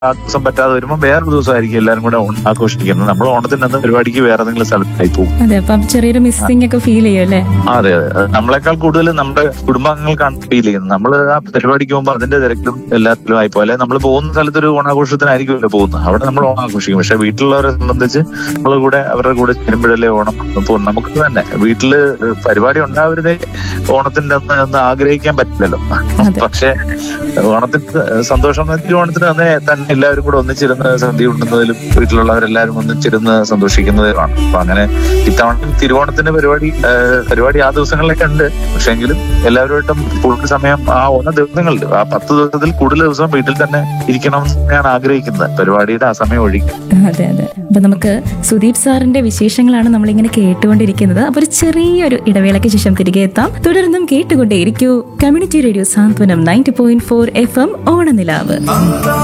ആ ദിവസം പറ്റാതെ വരുമ്പോൾ വേറൊരു ദിവസമായിരിക്കും എല്ലാവരും കൂടെ ഓണം ആഘോഷിക്കുന്നത് നമ്മൾ ഓണത്തിന് അന്ന് പരിപാടിക്ക് വേറെ ഏതെങ്കിലും സ്ഥലത്തായി പോകും അതെ അപ്പം ചെറിയൊരു മിസ്സിംഗ് ഒക്കെ ഫീൽ ചെയ്യും അല്ലേ അതെ അതെ അത് നമ്മളെക്കാൾ കൂടുതൽ നമ്മുടെ കുടുംബാംഗങ്ങൾക്കാണ് ഫീൽ ചെയ്യുന്നത് നമ്മൾ ആ പരിപാടിക്ക് പോകുമ്പോൾ അതിന്റെ തിരക്കിലും എല്ലാത്തിലും ആയി പോലെ നമ്മൾ പോകുന്ന സ്ഥലത്ത് ഒരു ഓണാഘോഷത്തിനായിരിക്കുമല്ലോ പോകുന്നത് അവിടെ നമ്മൾ ഓണം ആഘോഷിക്കും പക്ഷെ വീട്ടിലുള്ളവരെ സംബന്ധിച്ച് നമ്മൾ കൂടെ അവരുടെ കൂടെ ചേരുമ്പോഴല്ലേ ഓണം അപ്പോൾ നമുക്ക് തന്നെ വീട്ടില് പരിപാടി ഉണ്ടാവരുതേ ഓണത്തിന്റെ അന്ന് എന്ന് ആഗ്രഹിക്കാൻ പറ്റില്ലല്ലോ അതെ. പക്ഷെ ഓണത്തിന് സന്തോഷം ഓണത്തിന് അന്ന് തന്നെ എല്ലാവരും കൂടെ ഒന്നിച്ചിരുന്ന് സന്ധ്യ ഉണ്ടുന്നതിലും വീട്ടിലുള്ളവരെല്ലാരും ഒന്നിച്ചിരുന്ന് സന്തോഷിക്കുന്നതിലുമാണ് അപ്പൊ അങ്ങനെ ഇത്തവണ തിരുവോണത്തിന്റെ പരിപാടി ആ, പരിപാടി ആ ദിവസങ്ങളിലൊക്കെ ഉണ്ട് പക്ഷെങ്കിലും എല്ലാവരുമായിട്ടും കൂടുതൽ സമയം ആ ഓണ ദിവസങ്ങളിൽ ആ പത്ത് ദിവസത്തിൽ കൂടുതൽ ദിവസം വീട്ടിൽ തന്നെ ഇരിക്കണം എന്ന് ഞാൻ ആഗ്രഹിക്കുന്നത് പരിപാടിയുടെ ആ സമയം ഒഴിക്കും അതെ അതെ അപ്പൊ നമുക്ക് സുദീപ് സാറിന്റെ വിശേഷങ്ങളാണ് നമ്മളിങ്ങനെ കേട്ടുകൊണ്ടിരിക്കുന്നത് അപ്പൊ ഒരു ചെറിയൊരു ഇടവേളയ്ക്ക് ശേഷം തിരികെ എത്താം തുടർന്നും കേട്ടുകൊണ്ടേയിരിക്കൂ community radio Santhwanam ninety point four F M ഓണനിലാവ്